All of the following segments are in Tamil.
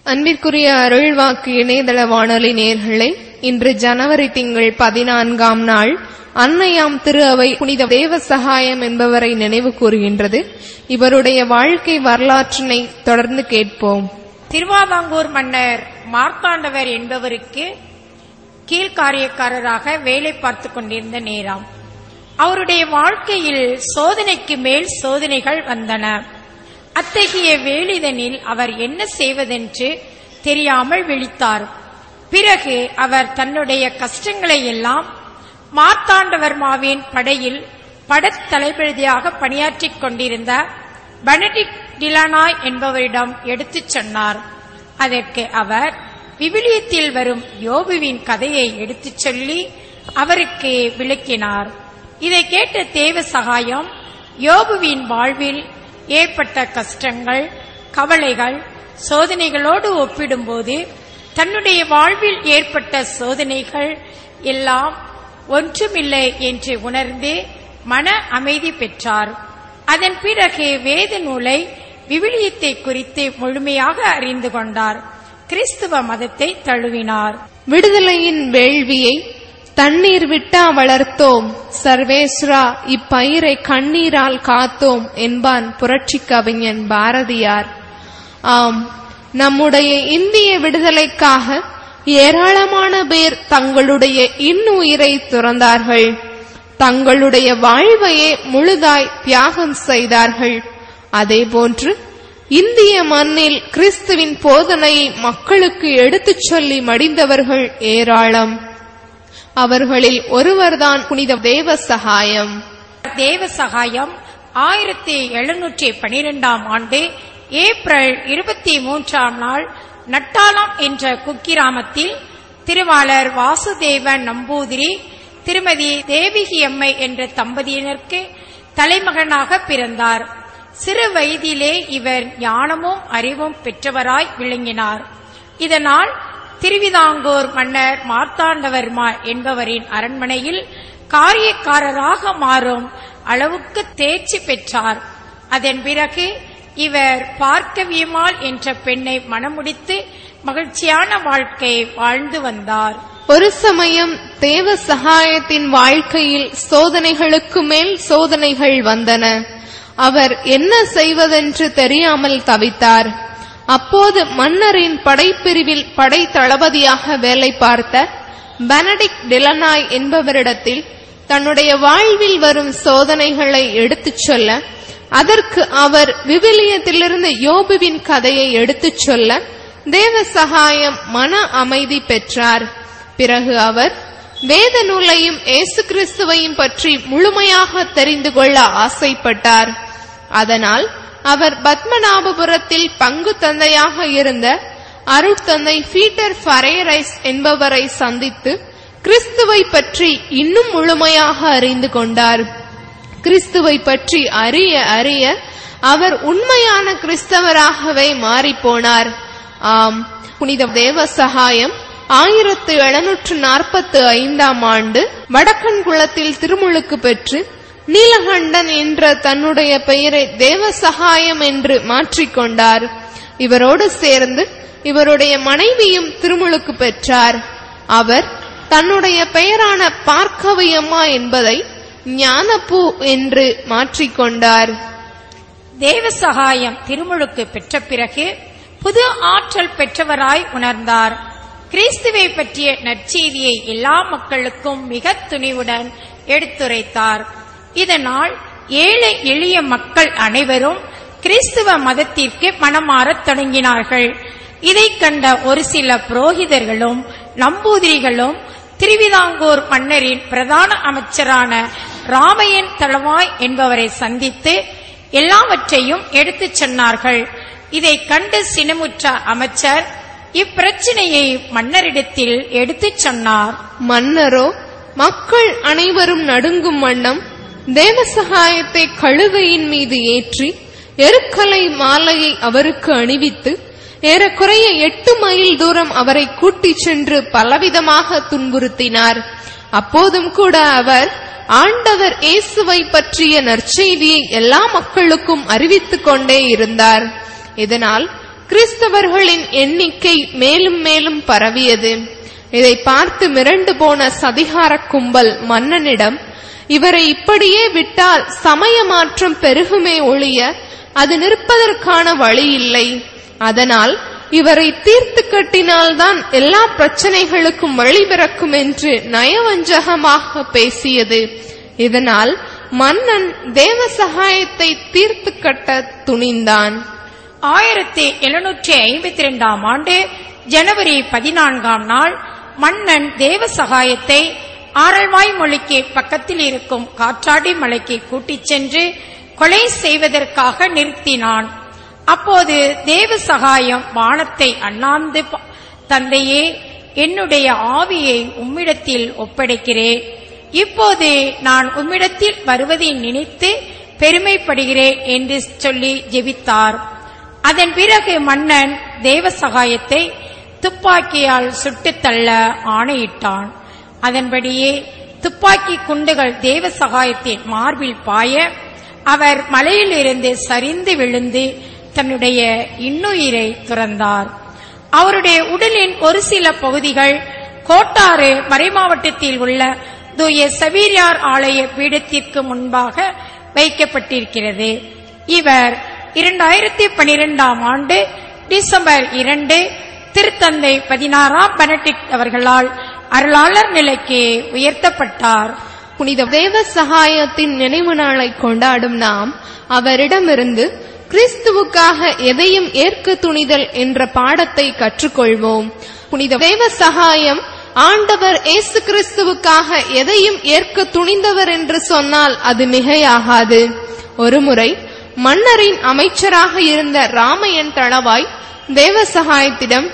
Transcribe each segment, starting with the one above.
அன்பிற்குரிய அருள்வாக்கு இணையதள வானொலி நேர்களே இன்று ஜனவரி திங்கள் பதினான்காம் நாள் அன்னையாம் திரு அவை புனித தேவ சகாயம் என்பவரை நினைவு கூறுகின்றது இவருடைய வாழ்க்கை வரலாற்றினை தொடர்ந்து கேட்போம் திருவாவாங்கூர் மன்னர் மார்த்தாண்டவர் என்பவருக்கு கீழ்காரியக்காரராக வேலை பார்த்து கொண்டிருந்த நேரம் அவருடைய வாழ்க்கையில் சோதனைக்கு மேல் சோதனைகள் வந்தன அத்தகைய வேலிதனில் அவர் என்ன செய்வதென்று தெரியாமல் விழித்தார் பிறகு அவர் தன்னுடைய கஷ்டங்களை எல்லாம் மார்த்தாண்டவர்மாவின் படையில் படத்தளபதியாக பணியாற்றிக் கொண்டிருந்த பெனடிக் டிலானாய் என்பவரிடம் எடுத்துச் சொன்னார் அதற்கு அவர் விவிலியத்தில் வரும் யோபுவின் கதையை எடுத்துச் சொல்லி அவருக்கு விளக்கினார் இதை கேட்ட தேவ சகாயம் யோபுவின் வாழ்வில் ஏற்பட்ட கஷ்டங்கள் கவலைகள் சோதனைகளோடு ஒப்பிடும்போது தன்னுடைய வாழ்வில் ஏற்பட்ட சோதனைகள் எல்லாம் ஒன்றுமில்லை என்று உணர்ந்து மன அமைதி பெற்றார் அதன் பிறகு வேத நூலை விவிலியத்தை குறித்து முழுமையாக அறிந்து கொண்டார் கிறிஸ்துவ மதத்தை தழுவினார் விடுதலையின் வேள்வியை தண்ணீர் விட்டா வளர்த்தோம் சர்வேஸ்வரா இப்பயிரை கண்ணீரால் காத்தோம் என்பான் புரட்சி கவிஞன் பாரதியார் ஆம் நம்முடைய இந்திய விடுதலைக்காக ஏராளமான பேர் தங்களுடைய இன்னுயிரை துறந்தார்கள் தங்களுடைய வாழ்வையே முழுதாய் தியாகம் செய்தார்கள் அதேபோன்று இந்திய மண்ணில் கிறிஸ்துவின் போதனையை மக்களுக்கு எடுத்துச் சொல்லி மடிந்தவர்கள் ஏராளம் அவர்களில் ஒருவர்தான் புனித தேவ சகாயம் தேவ சகாயம் ஆயிரத்தி எழுநூற்றி பனிரெண்டாம் ஆண்டு ஏப்ரல் இருபத்தி மூன்றாம் நாள் நட்டாலம் என்ற குக்கிராமத்தில் திருவாளர் வாசுதேவன் நம்பூதிரி திருமதி தேவிகி அம்மை என்ற தம்பதியினருக்கு தலைமகனாக பிறந்தார் சிறு வயதிலே இவர் ஞானமும் அறிவும் பெற்றவராய் விளங்கினார் இதனால் திருவிதாங்கூர் மன்னர் மார்த்தாண்டவர்மா என்பவரின் அரண்மனையில் காரியக்காரராக மாறும் அளவுக்கு தேர்ச்சி பெற்றார் அதன் பிறகு இவர் பார்க்கவியமால் என்ற பெண்ணை மணமுடித்து மகிழ்ச்சியான வாழ்க்கை வாழ்ந்து வந்தார் ஒரு சமயம் தேவ சகாயத்தின் வாழ்க்கையில் சோதனைகளுக்கு மேல் சோதனைகள் வந்தன அவர் என்ன செய்வதென்று தெரியாமல் தவித்தார் அப்போது மன்னரின் படைப்பிரிவில் படை தளபதியாக வேலை பார்த்த பெனடிக் டிலனாய் என்பவரிடத்தில் தன்னுடைய வாழ்வில் வரும் சோதனைகளை எடுத்துச் சொல்ல அதற்கு அவர் விவிலியத்திலிருந்து யோபுவின் கதையை எடுத்துச் சொல்ல தேவ சகாயம் மன அமைதி பெற்றார் பிறகு அவர் வேத நூலையும் இயேசு கிறிஸ்துவையும் பற்றி முழுமையாக தெரிந்து கொள்ள ஆசைப்பட்டார் அதனால் அவர் பத்மநாபபுரத்தில் பங்கு தந்தையாக இருந்த அருட்தந்தை பீட்டர் ஃபரேரைஸ் என்பவரை சந்தித்து கிறிஸ்துவை பற்றி இன்னும் முழுமையாக அறிந்து கொண்டார் கிறிஸ்துவை பற்றி அறிய அறிய அவர் உண்மையான கிறிஸ்தவராகவே மாறிப்போனார் ஆம் புனித தேவ சகாயம் ஆயிரத்து எழுநூற்று நாற்பத்து ஐந்தாம் ஆண்டு வடக்கன்குளத்தில் திருமுழுக்கு பெற்று நீலகண்டன் என்ற தன்னுடைய பெயரை தேவ சகாயம் என்று மாற்றிக்கொண்டார் இவரோடு சேர்ந்து இவருடைய மனைவியும் திருமுழுக்கு பெற்றார் அவர் தன்னுடைய பெயரான பார்க்கவையம்மா என்பதை ஞானப்பூ என்று மாற்றிக்கொண்டார் தேவ சகாயம் திருமுழுக்கு பெற்ற பிறகு புது ஆற்றல் பெற்றவராய் உணர்ந்தார் கிறிஸ்துவை பற்றிய நற்செய்தியை எல்லா மக்களுக்கும் மிக துணிவுடன் எடுத்துரைத்தார் இதனால் ஏழை எளிய மக்கள் அனைவரும் கிறிஸ்துவ மதத்திற்கு மனமாறத் தொடங்கினார்கள் இதை கண்ட ஒரு சில புரோகிதர்களும் நம்பூதிரிகளும் திருவிதாங்கூர் மன்னரின் பிரதான அமைச்சரான ராமையன் தளவாய் என்பவரை சந்தித்து எல்லாவற்றையும் எடுத்துச் சொன்னார்கள் இதை கண்டு சினமுற்ற அமைச்சர் இப்பிரச்சனையை மன்னரிடத்தில் எடுத்துச் சொன்னார் மன்னரோ மக்கள் அனைவரும் நடுங்கும் வண்ணம் தேவசகாயத்தை கழுதையின் மீது ஏற்றி எருக்கலை மாலையை அவருக்கு அணிவித்து ஏறக்குறைய எட்டு மைல் தூரம் அவரை கூட்டிச் சென்று பலவிதமாக துன்புறுத்தினார் அப்போதும் கூட அவர் ஆண்டவர் இயேசுவை பற்றிய நற்செய்தியை எல்லா மக்களுக்கும் அறிவித்துக் கொண்டே இருந்தார் இதனால் கிறிஸ்தவர்களின் எண்ணிக்கை மேலும் மேலும் பரவியது இதை பார்த்து மிரண்டு போன சதிகார கும்பல் மன்னனிடம் இவரை இப்படியே விட்டால் சமய மாற்றம் பெருகுமே ஒழிய அது நிற்பதற்கான வழி இல்லை அதனால் இவரை தீர்த்து கட்டினால்தான் எல்லா பிரச்சனைகளுக்கும் வழி பிறக்கும் என்று நயவஞ்சகமாக பேசியது இதனால் மன்னன் தேவ சகாயத்தை தீர்த்து கட்ட துணிந்தான் ஆயிரத்தி எழுநூற்றி ஐம்பத்தி ரெண்டாம் ஆண்டு ஜனவரி பதினான்காம் நாள் மன்னன் தேவ சகாயத்தை ஆரல்வாய் மொழிக்கு பக்கத்தில் இருக்கும் காற்றாடி மலைக்கு கூட்டிச் சென்று கொலை செய்வதற்காக நிறுத்தினான் அப்போது தேவ சகாயம் வானத்தை அண்ணாந்து ப- தந்தையே என்னுடைய ஆவியை உம்மிடத்தில் ஒப்படைக்கிறேன் இப்போது நான் உம்மிடத்தில் வருவதை நினைத்து பெருமைப்படுகிறேன் என்று சொல்லி ஜெபித்தார் அதன் பிறகு மன்னன் தேவ சகாயத்தை துப்பாக்கியால் சுட்டுத் தள்ள ஆணையிட்டான் அதன்படியே துப்பாக்கி குண்டுகள் தேவ சகாயத்தின் மார்பில் பாய அவர் மலையிலிருந்து சரிந்து விழுந்து தன்னுடைய இன்னுயிரை துறந்தார் அவருடைய உடலின் ஒரு சில பகுதிகள் கோட்டாறு மறைமாவட்டத்தில் உள்ள தூய சபீரியார் ஆலய பீடத்திற்கு முன்பாக வைக்கப்பட்டிருக்கிறது இவர் இரண்டாயிரத்தி பனிரெண்டாம் ஆண்டு டிசம்பர் இரண்டு திருத்தந்தை பதினாறாம் பெனடிக்ட் அவர்களால் அருளாளர் நிலைக்கு உயர்த்தப்பட்டார் புனித தேவ சகாயத்தின் நினைவு நாளை கொண்டாடும் நாம் அவரிடமிருந்து கிறிஸ்துவுக்காக எதையும் ஏற்க துணிதல் என்ற பாடத்தை கற்றுக்கொள்வோம் புனித தேவ சகாயம் ஆண்டவர் இயேசு கிறிஸ்துவுக்காக எதையும் ஏற்க துணிந்தவர் என்று சொன்னால் அது மிகையாகாது ஒருமுறை மன்னரின் அமைச்சராக இருந்த ராமையன் தளவாய் தேவ சகாயத்திடம்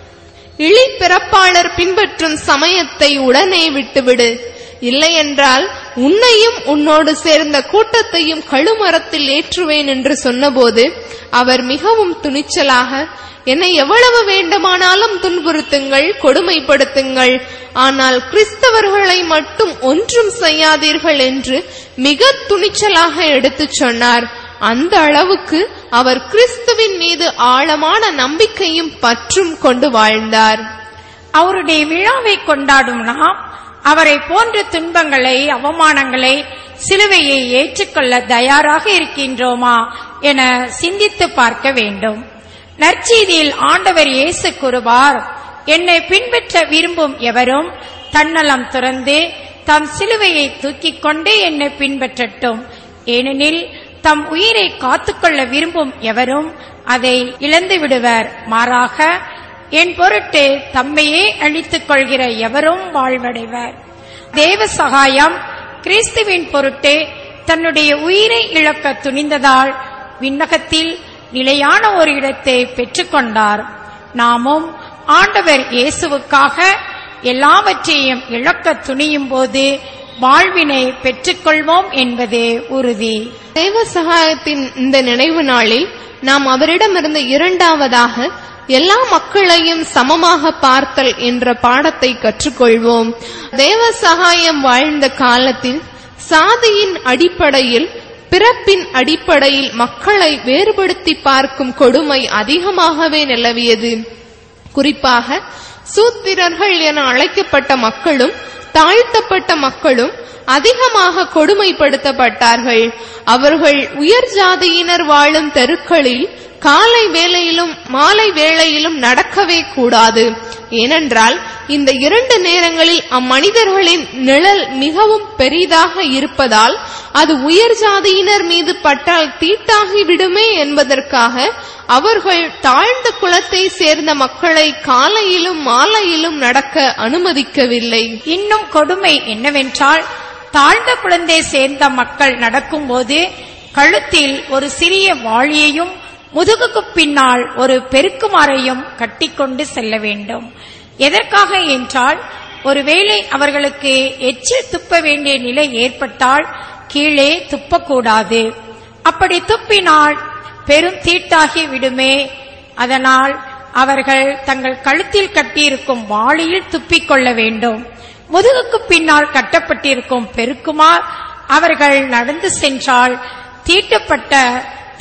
இழி பிறப்பாளர் பின்பற்றும் சமயத்தை உடனே விட்டுவிடு இல்லையென்றால் உன்னையும் உன்னோடு சேர்ந்த கூட்டத்தையும் கழுமரத்தில் ஏற்றுவேன் என்று சொன்னபோது அவர் மிகவும் துணிச்சலாக என்னை எவ்வளவு வேண்டுமானாலும் துன்புறுத்துங்கள் கொடுமைப்படுத்துங்கள் ஆனால் கிறிஸ்தவர்களை மட்டும் ஒன்றும் செய்யாதீர்கள் என்று மிக துணிச்சலாக எடுத்துச் சொன்னார் அந்த அளவுக்கு அவர் கிறிஸ்துவின் மீது ஆழமான நம்பிக்கையும் பற்றும் கொண்டு வாழ்ந்தார் அவருடைய விழாவை கொண்டாடும் நாம் அவரை போன்ற துன்பங்களை அவமானங்களை சிலுவையை ஏற்றுக்கொள்ள தயாராக இருக்கின்றோமா என சிந்தித்து பார்க்க வேண்டும் நற்செய்தியில் ஆண்டவர் இயேசு கூறுவார் என்னை பின்பற்ற விரும்பும் எவரும் தன்னலம் துறந்து தம் சிலுவையை தூக்கிக் கொண்டு என்னை பின்பற்றட்டும் ஏனெனில் தம் உயிரை காத்துக்கொள்ள விரும்பும் எவரும் அதை இழந்து விடுவர் மாறாக என் பொருட்டு தம்மையே அழித்துக் கொள்கிற எவரும் வாழ்வடைவர் தேவ சகாயம் கிறிஸ்துவின் பொருட்டு தன்னுடைய உயிரை இழக்க துணிந்ததால் விண்ணகத்தில் நிலையான ஒரு இடத்தை பெற்றுக்கொண்டார் நாமும் ஆண்டவர் இயேசுவுக்காக எல்லாவற்றையும் இழக்க துணியும் போது வாழ்வினை பெற்றுக்கொள்வோம் என்பதே உறுதி தேவ சகாயத்தின் இந்த நினைவு நாளில் நாம் அவரிடமிருந்து இரண்டாவதாக எல்லா மக்களையும் சமமாக பார்த்தல் என்ற பாடத்தை கற்றுக்கொள்வோம் தேவ சகாயம் வாழ்ந்த காலத்தில் சாதியின் அடிப்படையில் பிறப்பின் அடிப்படையில் மக்களை வேறுபடுத்தி பார்க்கும் கொடுமை அதிகமாகவே நிலவியது குறிப்பாக சூத்திரர்கள் என அழைக்கப்பட்ட மக்களும் தாழ்த்தப்பட்ட மக்களும் அதிகமாக கொடுமைப்படுத்தப்பட்டார்கள் அவர்கள் உயர் ஜாதியினர் வாழும் தெருக்களில் காலை வேளையிலும் மாலை வேளையிலும் நடக்கவே கூடாது ஏனென்றால் இந்த இரண்டு நேரங்களில் அம்மனிதர்களின் நிழல் மிகவும் பெரிதாக இருப்பதால் அது உயர் ஜாதியினர் மீது பட்டால் தீட்டாகி விடுமே என்பதற்காக அவர்கள் தாழ்ந்த குலத்தை சேர்ந்த மக்களை காலையிலும் மாலையிலும் நடக்க அனுமதிக்கவில்லை இன்னும் கொடுமை என்னவென்றால் தாழ்ந்த குழந்தை சேர்ந்த மக்கள் நடக்கும்போது கழுத்தில் ஒரு சிறிய வாளியையும் முதுகுக்கு பின்னால் ஒரு பெருக்குமாறையும் கட்டிக்கொண்டு செல்ல வேண்டும் எதற்காக என்றால் ஒருவேளை அவர்களுக்கு எச்சில் துப்ப வேண்டிய நிலை ஏற்பட்டால் கீழே துப்பக்கூடாது அப்படி துப்பினால் பெரும் தீட்டாகி விடுமே அதனால் அவர்கள் தங்கள் கழுத்தில் கட்டியிருக்கும் வாளியில் துப்பிக் கொள்ள வேண்டும் முதுகுக்கு பின்னால் கட்டப்பட்டிருக்கும் பெருக்குமார் அவர்கள் நடந்து சென்றால் தீட்டப்பட்ட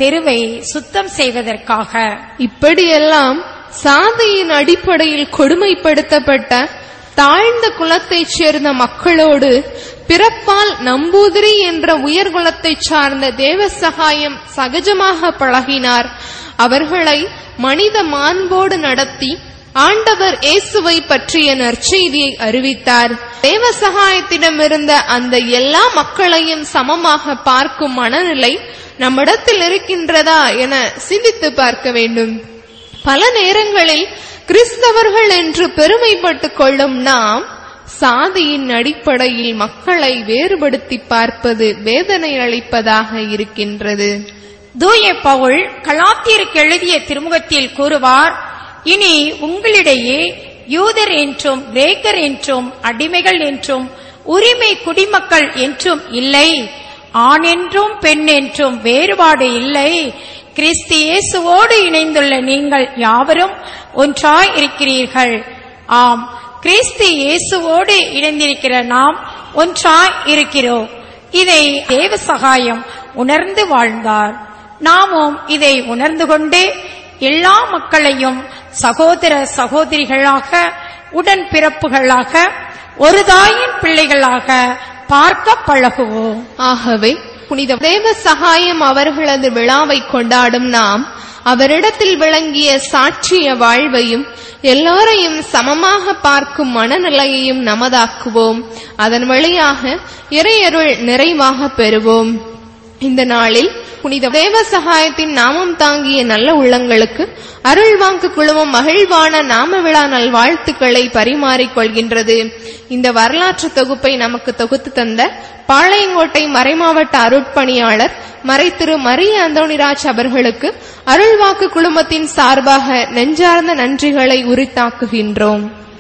தெருவை சுத்தம் செய்வதற்காக இப்படியெல்லாம் சாதியின் அடிப்படையில் கொடுமைப்படுத்தப்பட்ட தாழ்ந்த குலத்தைச் சேர்ந்த மக்களோடு பிறப்பால் நம்பூதிரி என்ற உயர்குலத்தைச் சார்ந்த தேவ சகாயம் சகஜமாக பழகினார் அவர்களை மனித மாண்போடு நடத்தி ஆண்டவர் இயேசுவை பற்றிய நற்செய்தியை அறிவித்தார் தேவ சகாயத்திடமிருந்த அந்த எல்லா மக்களையும் சமமாக பார்க்கும் மனநிலை நம்மிடத்தில் இருக்கின்றதா என சிந்தித்து பார்க்க வேண்டும் பல நேரங்களில் கிறிஸ்தவர்கள் என்று பெருமைப்பட்டுக் கொள்ளும் நாம் சாதியின் அடிப்படையில் மக்களை வேறுபடுத்தி பார்ப்பது வேதனை அளிப்பதாக இருக்கின்றது தூய பவுல் கலாத்தியருக்கு எழுதிய திருமுகத்தில் கூறுவார் இனி உங்களிடையே யூதர் என்றும் கிரேக்கர் என்றும் அடிமைகள் என்றும் உரிமை குடிமக்கள் என்றும் இல்லை ஆண் என்றும் பெண் என்றும் வேறுபாடு இல்லை கிறிஸ்து இயேசுவோடு இணைந்துள்ள நீங்கள் யாவரும் ஒன்றாய் இருக்கிறீர்கள் ஆம் கிறிஸ்து இயேசுவோடு இணைந்திருக்கிற நாம் ஒன்றாய் இருக்கிறோம் இதை தேவ சகாயம் உணர்ந்து வாழ்ந்தார் நாமும் இதை உணர்ந்து கொண்டு எல்லா மக்களையும் சகோதர சகோதரிகளாக உடன் பிறப்புகளாக ஒரு தாயின் பிள்ளைகளாக பார்க்க பழகுவோம் ஆகவே புனித தேவ சகாயம் அவர்களது விழாவை கொண்டாடும் நாம் அவரிடத்தில் விளங்கிய சாட்சிய வாழ்வையும் எல்லாரையும் சமமாக பார்க்கும் மனநிலையையும் நமதாக்குவோம் அதன் வழியாக இறையருள் நிறைவாக பெறுவோம் இந்த நாளில் புனித தேவ சகாயத்தின் நாமம் தாங்கிய நல்ல உள்ளங்களுக்கு அருள்வாக்கு குழுமம் மகிழ்வான நாம விழா நல் வாழ்த்துக்களை பரிமாறிக் கொள்கின்றது இந்த வரலாற்று தொகுப்பை நமக்கு தொகுத்து தந்த பாளையங்கோட்டை மறைமாவட்ட அருட்பணியாளர் மறை திரு மரிய அந்தோணிராஜ் அவர்களுக்கு அருள்வாக்கு குழுமத்தின் சார்பாக நெஞ்சார்ந்த நன்றிகளை உரித்தாக்குகின்றோம்